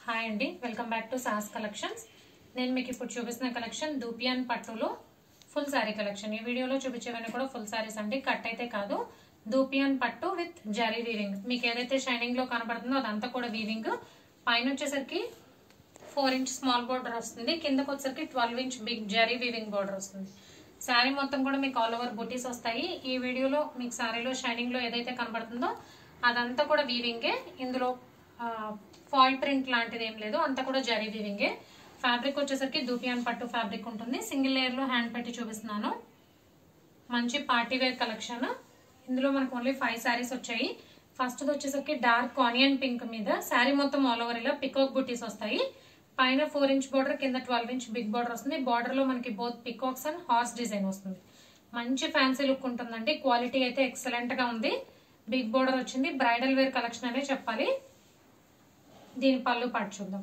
hi అండి welcome back to సాస్ collections నేను మీకు ఇప్పుడు చూపిస్తున్న కలెక్షన్ దూపియాన్ పట్టులో ఫుల్ శారీ కలెక్షన్ ఈ వీడియోలో చూపించేవన్నీ కూడా ఫుల్ శారీస్ అండి కట్ అయితే కాదు దూపియాన్ పట్టు విత్ జరీ వీవింగ్ మీకు ఏదైతే షైనింగ్ లో కనబడుతుందో అదంతా కూడా వీవింగ్ పైన వచ్చేసరికి ఫోర్ ఇంచ్ స్మాల్ బార్డర్ వస్తుంది కిందకి వచ్చేసరికి twelve inch big zari weaving border వస్తుంది శారీ మొత్తం కూడా మీకు ఆల్ ఓవర్ బుటీస్ వస్తాయి ఈ వీడియోలో మీకు శారీలో షైనింగ్ లో ఏదైతే కనబడుతుందో అదంతా కూడా వీవింగే ఇందులో ఫాయిల్ ప్రింట్ లాంటిది ఏం లేదు అంతా కూడా జరీ వీవింగే ఫ్యాబ్రిక్ వచ్చేసరికి దూపియాన్ పట్టు ఫ్యాబ్రిక్ ఉంటుంది సింగిల్ లేయర్ లో హ్యాండ్ పెట్టి చూపిస్తున్నాను మంచి పార్టీ వేర్ కలెక్షన్ ఇందులో మనకు ఓన్లీ ఫైవ్ శారీస్ వచ్చాయి ఫస్ట్ వచ్చేసరికి డార్క్ ఆనియన్ పింక్ మీద శారీ మొత్తం ఆల్ ఓవర్ ఇలా పికాక్ బుటీస్ వస్తాయి పైన ఫోర్ ఇంచ్ బార్డర్ కింద ట్వెల్వ్ ఇంచ్ బిగ్ బార్డర్ వస్తుంది బార్డర్ లో మనకి both peacocks and horse design వస్తుంది మంచి ఫ్యాన్సీ లుక్ ఉంటుందండి క్వాలిటీ అయితే ఎక్సలెంట్ గా ఉంది బిగ్ బార్డర్ వచ్చింది బ్రైడల్ వేర్ కలెక్షన్ అనే చెప్పాలి దీని పళ్ళు పాటు చూద్దాం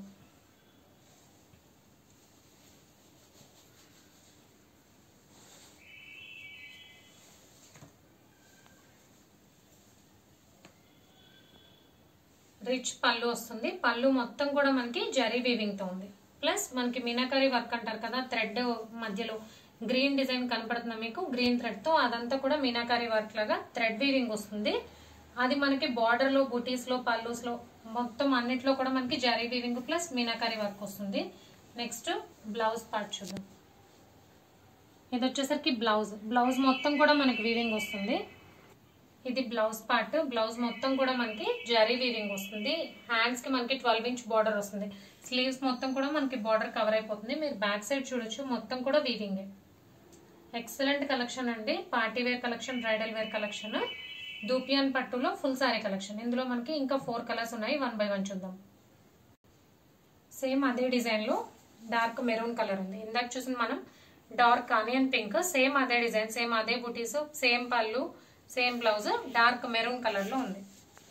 రిచ్ పళ్ళు వస్తుంది పళ్ళు మొత్తం కూడా మనకి జరీ వీవింగ్ తో ఉంది ప్లస్ మనకి మీనాకరీ వర్క్ అంటారు కదా థ్రెడ్ మధ్యలో గ్రీన్ డిజైన్ కనపడుతుంది మీకు గ్రీన్ థ్రెడ్ తో అదంతా కూడా మీనాకరీ వర్క్ లాగా థ్రెడ్ వీవింగ్ వస్తుంది అది మనకి బార్డర్ లో బుటీస్ లో పల్లూస్ లో మొత్తం అన్నిట్లో కూడా మనకి zari weaving plus meenakari work వస్తుంది నెక్స్ట్ బ్లౌజ్ పార్ట్ చూద్దాం ఇది వచ్చేసరికి బ్లౌజ్ బ్లౌజ్ మొత్తం కూడా మనకి వీవింగ్ వస్తుంది ఇది బ్లౌజ్ పార్ట్ బ్లౌజ్ మొత్తం కూడా మనకి జరీ వీవింగ్ వస్తుంది హ్యాండ్స్ కి మనకి ట్వెల్వ్ ఇంచ్ బార్డర్ వస్తుంది స్లీవ్స్ మొత్తం కూడా మనకి బార్డర్ కవర్ అయిపోతుంది మీరు బ్యాక్ సైడ్ చూడొచ్చు మొత్తం కూడా వీవింగ్ ఎక్సలెంట్ కలెక్షన్ అండి party wear collection bridal wear collection dupion పట్టులో ఫుల్ సారీ కలెక్షన్ ఇందులో మనకి ఇంకా ఫోర్ కలర్స్ ఉన్నాయి వన్ బై వన్ చూద్దాం సేమ్ అదే డిజైన్ లో డార్క్ మెరూన్ కలర్ ఉంది ఇందాక చూసిన మనం డార్క్ ఆనియన్ పింక్ సేమ్ అదే డిజైన్ సేమ్ అదే butis same pallu same blouse dark maroon colour లో ఉంది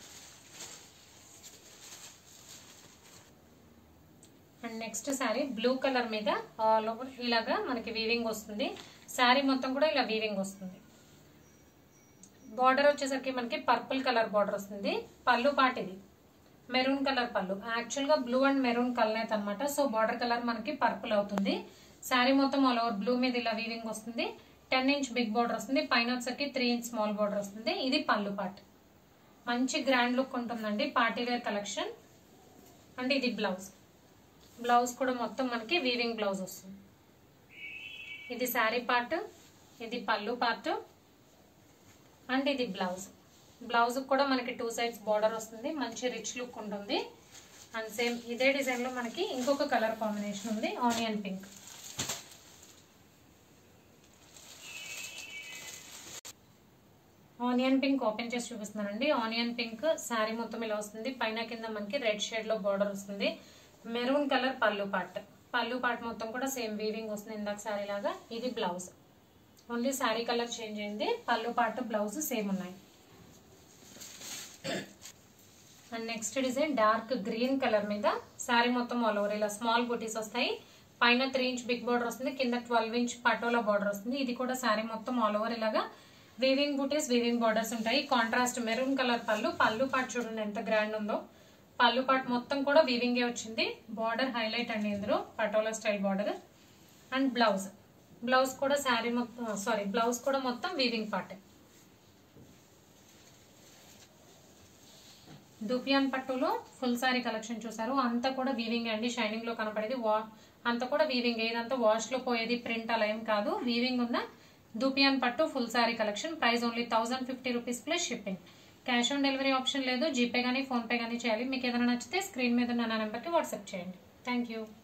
and next sari blue colour మీద ఆల్ ఓవర్ ఇలాగా మనకి వీవింగ్ వస్తుంది శారీ మొత్తం కూడా ఇలా వీవింగ్ వస్తుంది బార్డర్ వచ్చేసరికి మనకి పర్పుల్ కలర్ బార్డర్ వస్తుంది పళ్ళు పాట్ ఇది మెరూన్ కలర్ పళ్ళు యాక్చువల్ గా బ్లూ అండ్ మెరూన్ కలర్ అనమాట సో బార్డర్ కలర్ మనకి పర్పుల్ అవుతుంది శారీ మొత్తం ఆల్ ఓవర్ బ్లూ మీద ఇలా వీవింగ్ వస్తుంది టెన్ ఇంచ్ బిగ్ బార్డర్ వస్తుంది పైన వచ్చేసరికి త్రీ ఇంచ్ స్మాల్ బార్డర్ వస్తుంది ఇది పళ్ళు పాట్ మంచి గ్రాండ్ లుక్ ఉంటుందండి పార్టీ వేర్ కలెక్షన్ అంటే ఇది బ్లౌజ్ బ్లౌజ్ కూడా మొత్తం మనకి వీవింగ్ బ్లౌజ్ వస్తుంది ఇది శారీ పార్ట్ ఇది పళ్ళు పార్ట్ అండ్ ఇది బ్లౌజ్ బ్లౌజ్ కూడా మనకి టూ సైడ్స్ బార్డర్ వస్తుంది మంచి రిచ్ లుక్ ఉంటుంది అండ్ సేమ్ ఇదే డిజైన్ లో మనకి ఇంకొక కలర్ కాంబినేషన్ ఉంది onion pink onion pink open చేసి చూపిస్తున్నానండి ఆనియన్ పింక్ శారీ మొత్తం ఇలా వస్తుంది పైన కింద మనకి రెడ్ షేడ్ లో బార్డర్ వస్తుంది మెరూన్ కలర్ పళ్ళు పాట్ పళ్ళు పాట్ మొత్తం కూడా సేమ్ వీవింగ్ వస్తుంది ఇందాక శారీ లాగా ఇది blouse only sari colour change అయింది పళ్ళు పాటు బ్లౌజ్ సేమ్ ఉన్నాయి and next design dark green colour మీద శారీ మొత్తం ఆల్ ఓవర్ ఇలా స్మాల్ బుటీస్ వస్తాయి పైన త్రీ ఇంచ్ బిగ్ బార్డర్ వస్తుంది కింద ట్వెల్వ్ ఇంచ్ పటోలా బార్డర్ వస్తుంది ఇది కూడా శారీ మొత్తం ఆల్ ఓవర్ ఇలాగా వీవింగ్ బుటీస్ వీవింగ్ బార్డర్స్ ఉంటాయి contrast maroon colour pallu pallu పాటు చూడండి ఎంత గ్రాండ్ ఉందో పళ్ళు పాటు మొత్తం కూడా వీవింగే వచ్చింది బార్డర్ హైలైట్ అండి ఇందులో patola style border and blouse blouse కూడా శారీ మొత్తం సారీ బ్లౌజ్ కూడా మొత్తం వీవింగ్ పార్ట్ దూపియాన్ పట్టులో ఫుల్ శారీ కలెక్షన్ చూసారు అంతా కూడా వీవింగ్ అండి షైనింగ్ లో కనపడేది వా అంతా కూడా వీవింగ్ ఏదంతా వాష్ లో పోయేది ప్రింట్ అలా ఏం కాదు వీవింగ్ ఉన్న దూపియాన్ పట్టు full sari collection price only thousand fifty rupees plus shipping cash on delivery option లేదు జీపే కానీ ఫోన్పే కానీ చేయాలి మీకు ఏదైనా నచ్చితే స్క్రీన్ మీద ఉన్న నా నెంబర్కి వాట్సాప్ చేయండి థ్యాంక్ యూ